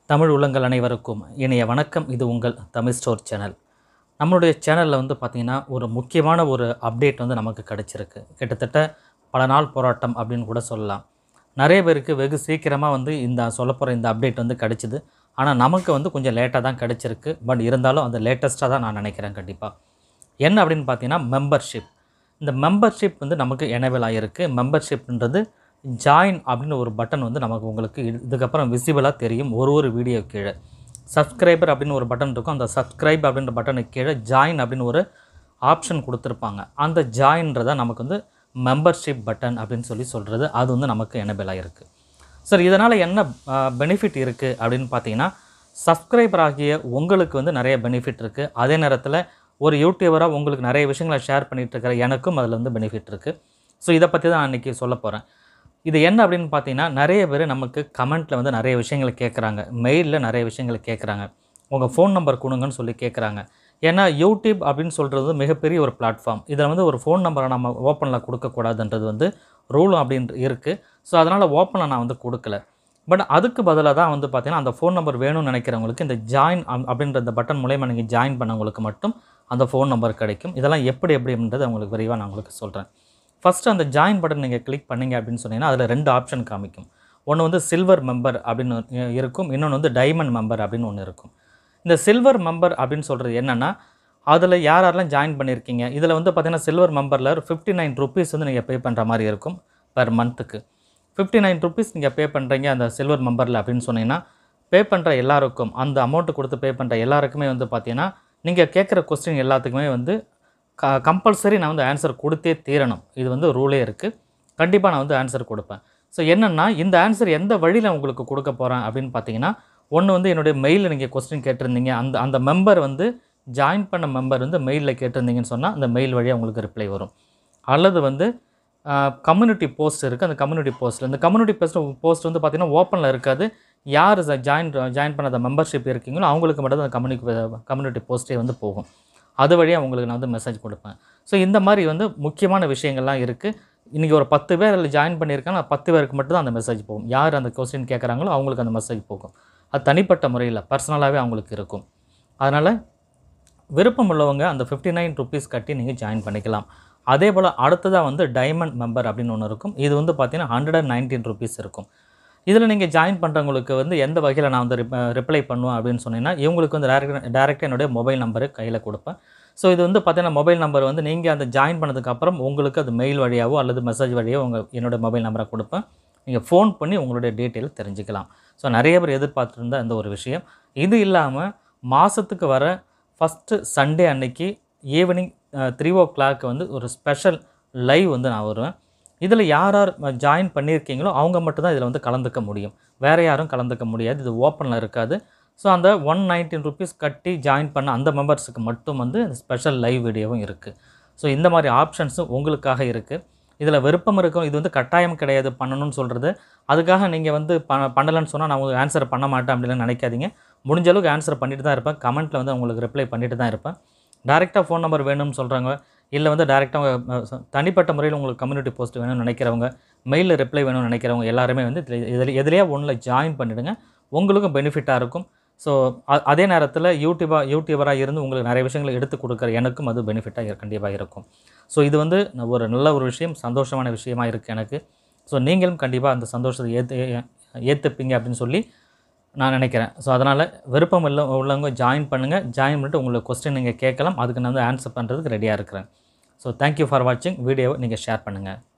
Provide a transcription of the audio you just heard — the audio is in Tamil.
தமிழ் உள்ளங்கள் அனைவருக்கும் இனிய வணக்கம் இது உங்கள் தமிழ் ஸ்டோர் சேனல் நம்மளுடைய சேனலில் வந்து பார்த்திங்கன்னா ஒரு முக்கியமான ஒரு அப்டேட் வந்து நமக்கு கிடச்சிருக்கு கிட்டத்தட்ட பல நாள் போராட்டம் அப்படின்னு கூட சொல்லலாம் நிறைய பேருக்கு வெகு சீக்கிரமாக வந்து இந்த சொல்ல போகிற இந்த அப்டேட் வந்து கிடச்சிது ஆனால் நமக்கு வந்து கொஞ்சம் லேட்டாக தான் கிடச்சிருக்கு பட் இருந்தாலும் அந்த லேட்டஸ்ட்டாக தான் நான் நினைக்கிறேன் கண்டிப்பாக என்ன அப்படின்னு பார்த்தீங்கன்னா மெம்பர்ஷிப் இந்த மெம்பர்ஷிப் வந்து நமக்கு எனேபிள் ஆகிருக்கு மெம்பர்ஷிப்ன்றது ஜாயின் அப்படின்னு ஒரு பட்டன் வந்து நமக்கு உங்களுக்கு இது- இதுக்கப்புறம் விசிபிளாக தெரியும் ஒரு ஒரு வீடியோ கீழே சப்ஸ்கிரைபர் அப்படின்னு ஒரு பட்டன் இருக்கும் அந்த சப்ஸ்கிரைப் அப்படின்ற பட்டனுக்கு கீழே ஜாயின் அப்படின்னு ஒரு ஆப்ஷன் கொடுத்துருப்பாங்க அந்த ஜாயின்றதை நமக்கு வந்து மெம்பர்ஷிப் பட்டன் அப்படின்னு சொல்லி சொல்கிறது அது வந்து நமக்கு எனேபிள் ஆகிருக்கு சார் இதனால் என்ன பெனிஃபிட் இருக்குது அப்படின்னு பார்த்தீங்கன்னா சப்ஸ்கிரைபர் ஆகிய உங்களுக்கு வந்து நிறைய பெனிஃபிட் இருக்குது அதே நேரத்தில் ஒரு யூடியூபராக உங்களுக்கு நிறைய விஷயங்களை ஷேர் பண்ணிட்டு இருக்கிற எனக்கும் அதில் வந்து பெனிஃபிட் இருக்குது ஸோ இதை பற்றி தான் நான் இன்றைக்கி சொல்ல போகிறேன் இது என்ன அப்படின்னு பார்த்தீங்கன்னா நிறைய பேர் நமக்கு கமெண்ட்டில் வந்து நிறைய விஷயங்களை கேட்குறாங்க மெயிலில் நிறைய விஷயங்களை கேட்குறாங்க உங்கள் ஃபோன் நம்பர் கொடுங்கன்னு சொல்லி கேட்குறாங்க ஏன்னா யூடியூப் அப்படின்னு சொல்கிறது மிகப்பெரிய ஒரு பிளாட்ஃபார்ம் இதில் வந்து ஒரு ஃபோன் நம்பரை நம்ம ஓப்பனில் கொடுக்கக்கூடாதுன்றது வந்து ரூலும் அப்படின்ட்டு இருக்குது ஸோ அதனால் ஓப்பனில் நான் வந்து கொடுக்கல பட் அதுக்கு பதிலாக தான் வந்து பார்த்தீங்கன்னா அந்த ஃபோன் நம்பர் வேணும்னு நினைக்கிறவங்களுக்கு இந்த ஜாயின் அப்படின்ற இந்த பட்டன் மூலயமா நீங்கள் ஜாயின் பண்ணவங்களுக்கு மட்டும் அந்த ஃபோன் நம்பர் கிடைக்கும் இதெல்லாம் எப்படி எப்படி அப்படின்றது உங்களுக்கு விரைவாக நான் உங்களுக்கு சொல்கிறேன் ஃபஸ்ட்டு அந்த ஜாயின் பட்டன் நீங்கள் கிளிக் பண்ணீங்க அப்படின்னு சொன்னீங்கன்னா அதில் ரெண்டு ஆப்ஷன் காமிக்கும் ஒன்று வந்து சில்வர் மெம்பர் அப்படின்னு இ- இருக்கும் இன்னொன்று வந்து டைமண்ட் மெம்பர் அப்படின்னு ஒன்று இருக்கும் இந்த சில்வர் மெம்பர் அப்படின்னு சொல்கிறது என்னென்னா அதில் யார் யாரெல்லாம் ஜாயின் பண்ணியிருக்கீங்க இதில் வந்து பார்த்தீங்கன்னா சில்வர் மெம்பரில் ஃபிஃப்டி நைன் ருபீஸ் வந்து நீங்கள் பே பண்ணுற மாதிரி இருக்கும் per மந்த்துக்கு ஃபிஃப்டி நைன் ருபீஸ் நீங்கள் பே பண்ணுறீங்க அந்த சில்வர் மெம்பரில் அப்படின்னு சொன்னீங்கன்னா பே பண்ணுற எல்லாருக்கும் அந்த அமௌண்ட்டு கொடுத்து பே பண்ணுற எல்லாருக்குமே வந்து பார்த்தீங்கன்னா நீங்கள் கேட்குற கொஸ்டின் எல்லாத்துக்குமே வந்து க கம்பல்சரி நான் வந்து ஆன்சர் கொடுத்தே தீரணும் இது வந்து ரூலே இருக்குது கண்டிப்பாக நான் வந்து ஆன்சர் கொடுப்பேன் ஸோ என்னென்னா இந்த ஆன்சர் எந்த வழியில் உங்களுக்கு கொடுக்க போகிறேன் அப்படின்னு பார்த்தீங்கன்னா ஒன்று வந்து என்னுடைய மெயிலில் நீங்கள் கொஸ்டின் கேட்டிருந்தீங்க அந்த அந்த மெம்பர் வந்து ஜாயின் பண்ண மெம்பர் வந்து மெயிலில் கேட்டிருந்தீங்கன்னு சொன்னால் அந்த மெயில் வழியாக உங்களுக்கு ரிப்ளை வரும் அல்லது வந்து கம்யூனிட்டி போஸ்ட் இருக்குது அந்த கம்யூனிட்டி போஸ்ட்டில் இந்த கம்யூனிட்டி போஸ்ட் போஸ்ட் வந்து பார்த்திங்கன்னா ஓப்பனில் இருக்காது யார் ஜாயின் ஜாயின் பண்ணாத மெம்பர்ஷிப் இருக்கீங்களோ அவங்களுக்கு மட்டும் அந்த கம்யூனிட்டி கம்யூனிட்டி போஸ்ட்டே வந்து போகும் அது வழியாக உங்களுக்கு நான் வந்து மெசேஜ் கொடுப்பேன் ஸோ இந்த மாதிரி வந்து முக்கியமான விஷயங்கள்லாம் இருக்குது இன்றைக்கி ஒரு பத்து பேர் அதில் ஜாயின் பண்ணியிருக்காங்க அந்த பத்து பேருக்கு மட்டும் தான் அந்த மெசேஜ் போகும் யார் அந்த கொஸ்டின் கேட்குறாங்களோ அவங்களுக்கு அந்த மெசேஜ் போகும் அது தனிப்பட்ட முறையில் பர்சனலாகவே அவங்களுக்கு இருக்கும் அதனால் விருப்பம் உள்ளவங்க அந்த ஃபிஃப்டி நைன் ருபீஸ் கட்டி நீங்கள் ஜாயின் பண்ணிக்கலாம் அதே போல் அடுத்ததாக வந்து டைமண்ட் மெம்பர் அப்படின்னு ஒன்று இருக்கும் இது வந்து பார்த்தீங்கன்னா ஹண்ட்ரட் அண்ட் நைன்டீன் ருபீஸ் இருக்கும் இதில் நீங்கள் ஜாயின் பண்ணுறவங்களுக்கு வந்து எந்த வகையில் நான் வந்து ரிப்ளை பண்ணுவேன் அப்படின்னு சொன்னீங்கன்னா இவங்களுக்கு வந்து டேரக்ட் டேரெக்டாக என்னுடைய மொபைல் நம்பரு கையில் கொடுப்பேன் ஸோ இது வந்து பார்த்தீங்கன்னா மொபைல் நம்பர் வந்து நீங்கள் அந்த ஜாயின் பண்ணதுக்கு அப்புறம் உங்களுக்கு அது மெயில் வழியாவோ அல்லது மெசேஜ் வழியாவோ உங்கள் என்னோட மொபைல் நம்பரை கொடுப்பேன் நீங்கள் ஃபோன் பண்ணி உங்களுடைய டீட்டெயில் தெரிஞ்சுக்கலாம் ஸோ நிறைய பேர் எதிர்பார்த்துருந்த இந்த ஒரு விஷயம் இது இல்லாமல் மாதத்துக்கு வர ஃபஸ்ட்டு சண்டே அன்னைக்கு ஈவினிங் த்ரீ ஓ கிளாக் வந்து ஒரு ஸ்பெஷல் லைவ் வந்து நான் வருவேன் இதில் யார் யார் ஜாயின் பண்ணியிருக்கீங்களோ அவங்க மட்டும்தான் இதில் வந்து கலந்துக்க முடியும் வேறு யாரும் கலந்துக்க முடியாது இது ஓப்பனில் இருக்காது ஸோ அந்த ஒன் நைன்டீன் ருபீஸ் கட்டி ஜாயின் பண்ண அந்த மெம்பர்ஸுக்கு மட்டும் வந்து ஸ்பெஷல் லைவ் வீடியோவும் இருக்குது ஸோ இந்த மாதிரி ஆப்ஷன்ஸும் உங்களுக்காக இருக்குது இதில் விருப்பம் இருக்கும் இது வந்து கட்டாயம் கிடையாது பண்ணணும்னு சொல்கிறது அதுக்காக நீங்கள் வந்து ப பண்ணலைன்னு சொன்னால் நான் உங்களுக்கு ஆன்சர் பண்ண மாட்டேன் அப்படின்னு நினைக்காதீங்க முடிஞ்ச அளவுக்கு ஆன்சர் பண்ணிட்டு தான் இருப்பேன் கமெண்ட்டில் வந்து உங்களுக்கு ரிப்ளை பண்ணிட்டு தான் இருப்பேன் டேரெக்டாக ஃபோன் நம்பர் வேணும்னு சொல்கிறாங்க இல்லை வந்து டேரெக்டாக தனிப்பட்ட முறையில் உங்களுக்கு கம்யூனிட்டி போஸ்ட் வேணும்னு நினைக்கிறவங்க மெயிலில் ரிப்ளை வேணும்னு நினைக்கிறவங்க எல்லாருமே வந்து இதில் இதில் எதுலையா ஒன்றில் ஜாயின் பண்ணிவிடுங்க உங்களுக்கும் பெனிஃபிட்டாக இருக்கும் ஸோ அதே நேரத்தில் யூடியூபா யூடியூபராக இருந்து உங்களுக்கு நிறைய விஷயங்களை எடுத்து கொடுக்குற எனக்கும் அது பெனிஃபிட்டாக கண்டிப்பாக இருக்கும் ஸோ இது வந்து ஒரு நல்ல ஒரு விஷயம் சந்தோஷமான விஷயமா இருக்குது எனக்கு ஸோ நீங்களும் கண்டிப்பாக அந்த சந்தோஷத்தை ஏற்று ஏற்றுப்பீங்க அப்படின்னு சொல்லி நான் நினைக்கிறேன் ஸோ அதனால் விருப்பம் இல்லை உள்ளவங்க ஜாயின் பண்ணுங்கள் ஜாயின் பண்ணிட்டு உங்களுக்கு கொஸ்டின் நீங்கள் கேட்கலாம் அதுக்கு நான் வந்து ஆன்சர் பண்ணுறதுக்கு ரெடியாக இருக்கிறேன் ஸோ தேங்க்யூ ஃபார் வாட்சிங் வீடியோவை நீங்கள் ஷேர் பண்ணுங்கள்